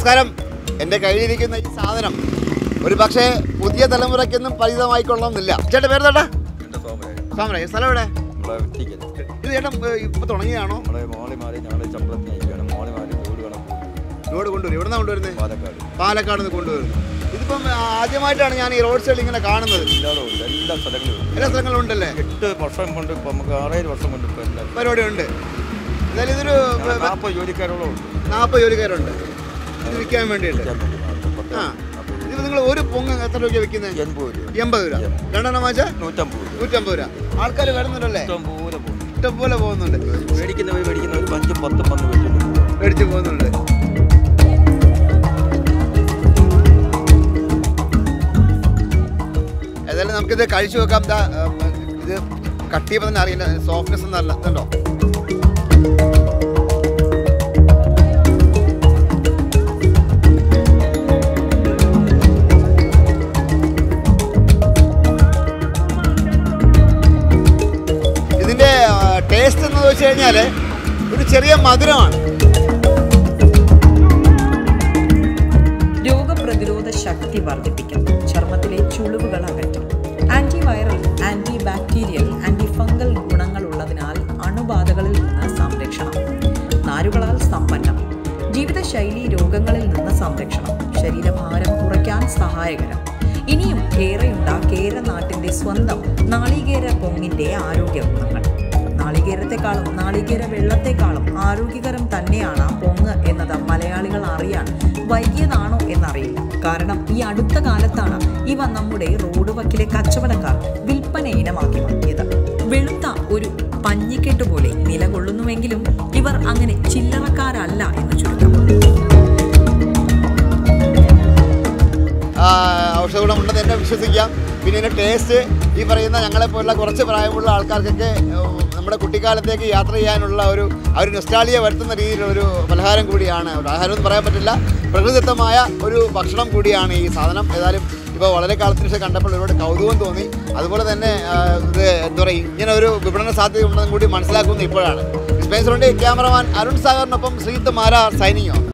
നമസ്കാരം എൻ്റെ കയ്യിലിരിക്കുന്ന ഈ സാധനം ഒരു പക്ഷേ പുതിയ തലമുറയ്ക്കൊന്നും പരിചിതമായിക്കൊള്ളണമെന്നില്ല ചേട്ടാ പേര് ചേട്ടാ എൻ്റെ സോമരാജ് സാമറ സ്ഥലം എവിടെ നമ്മളെ വെട്ടിക്കൽ ഇത് ചേട്ടൻ ഇപ്പൊ തുടങ്ങിയതാണോ നമ്മളെ മോളി മാറി ഞങ്ങൾ ചമ്പളത്തിന് അയക്കുകയാണ് മോളി മാറി ജോലി വേണം ലോഡ് കൊണ്ടുവരും എവിടെ വരുന്നത് പാലക്കാട് പാലക്കാട് നിന്ന് കൊണ്ടുവരുന്നു ഇതിപ്പം ആ, ആദ്യമായിട്ടാണ് ഞാൻ ഈ റോഡ് സൈഡിൽ ഇങ്ങനെ കാണുന്നത് എല്ലായിടും ഉണ്ട് എല്ലാ സ്ഥലങ്ങളിലും ഉണ്ട് എല്ലാ സ്ഥലങ്ങളും ഉണ്ടല്ലേ എട്ട് വർഷം കൊണ്ട് ഇപ്പം നമുക്ക് ആറേഴ് വർഷം കൊണ്ട് ഇപ്പം എല്ലാ പരിപാടി ഉണ്ട് എന്തായാലും ഇതൊരു ഞങ്ങൾ നാൽപ്പത് ജോലിക്കാരോളം ഉണ്ട് നാൽപ്പത് ജോലിക്കാരുണ്ട് ഇത് വിൽക്കാൻ വേണ്ടിയിട്ട് വിൽക്കാൻ വേണ്ടി. പത്ത് ആ നാൽപ്പത് ഇത് നിങ്ങൾ ഒരു പൊങ്ങ് എത്ര രൂപ വിൽക്കുന്നത് എൺപത് രൂപ എൺപത് രൂപ രണ്ടെണ്ണം വാങ്ങിച്ചാൽ നൂറ്റമ്പത് രൂപ നൂറ്റമ്പത് രൂപ ആൾക്കാർ വരുന്നുണ്ടല്ലേ ഇഷ്ടം പോലെ പോകും ഇഷ്ടം പോലെ പോകുന്നുണ്ട് മേടിക്കുന്നവർ മേടിക്കുന്നവർ അഞ്ചും പത്തും വന്ന് വെച്ചിട്ടുണ്ട് മേടിച്ച് പോകുന്നുണ്ട് ഏതായാലും നമുക്കിത് കഴിച്ചു വെക്കാം ദാ, ഉം, ഇത് കട്ട് ചെയ്യുമ്പോൾ തന്നെ അറിയില്ല സോഫ്റ്റ്നെസ് എന്നല്ല ഇതുണ്ടോ ഇതിന്റെ ടേസ്റ്റ് എന്ന് വെച്ച് കഴിഞ്ഞാൽ ഒരു ചെറിയ മധുരമാണ് രോഗപ്രതിരോധ ശക്തി വർദ്ധിപ്പിക്കും ചർമ്മത്തിലെ ചുളിവുകൾ അകറ്റും anti viral anti bacterial anti fungal ഗുണങ്ങൾ ഉള്ളതിനാൽ അണുബാധകളിൽ നിന്ന് സംരക്ഷണം നാരുകളാൽ സമ്പന്നം ജീവിതശൈലി രോഗങ്ങളിൽ നിന്ന് സംരക്ഷണം ശരീരഭാരം കുറയ്ക്കാൻ സഹായകരം ഇനിയും ഏറെയുണ്ട കേരനാട്ടിന്റെ സ്വന്തം നാളികേര പൊങ്ങിന്റെ ആരോഗ്യ ഗുണങ്ങൾ നാളികേരത്തെക്കാളും നാളികേര വെള്ളത്തെക്കാളും ആരോഗ്യകരം തന്നെയാണ് പൊങ്ങ് എന്നത് മലയാളികൾ അറിയാൻ വൈകിയതാണോ എന്നറിയില്ല കാരണം ഈ അടുത്ത കാലത്താണ് ഇവ നമ്മുടെ റോഡ് വക്കിലെ കച്ചവടക്കാർ വിൽപ്പന ഇനമാക്കി മാറ്റിയത് വെളുത്ത ഒരു പഞ്ഞിക്കെട്ട് പോലെ നിലകൊള്ളുന്നുവെങ്കിലും ഇവർ അങ്ങനെ ചില്ലറക്കാരല്ല എന്ന് ചുരുക്കം ആ, ഔഷധ ഗുണമുണ്ടെന്ന് തന്നെ വിശ്വസിക്കാം പിന്നെ ഇതിൻ്റെ ടേസ്റ്റ് ഈ പറയുന്ന ഞങ്ങളെപ്പോലുള്ള കുറച്ച് പ്രായമുള്ള ആൾക്കാർക്കൊക്കെ ഉം, നമ്മുടെ കുട്ടിക്കാലത്തേക്ക് യാത്ര ചെയ്യാനുള്ള ഒരു ആ ഒരു നൊസ്റ്റാളിയ വരുത്തുന്ന രീതിയിലുള്ള ഒരു പലഹാരം കൂടിയാണ് ഒരു ആഹാരം എന്ന് പറയാൻ പറ്റില്ല പ്രകൃതിദത്തമായ ഒരു ഭക്ഷണം കൂടിയാണ് ഈ സാധനം ഏതായാലും ഇപ്പോൾ വളരെ കാലത്തിന് ശേഷം കണ്ടപ്പോൾ ഒരുപാട് കൗതുകം തോന്നി അതുപോലെ തന്നെ ആ, ഇത് എന്താ പറയുക ഇങ്ങനെ ഒരു വിപണന സാധ്യത ഉണ്ടെന്നും കൂടി മനസ്സിലാക്കുന്നത് ഇപ്പോഴാണ് സ്പെൻസറുണ്ട് ക്യാമറമാൻ അരുൺ സാഗറിനൊപ്പം ശ്രീത്ത് മാരാർ സൈനിങ്ങോ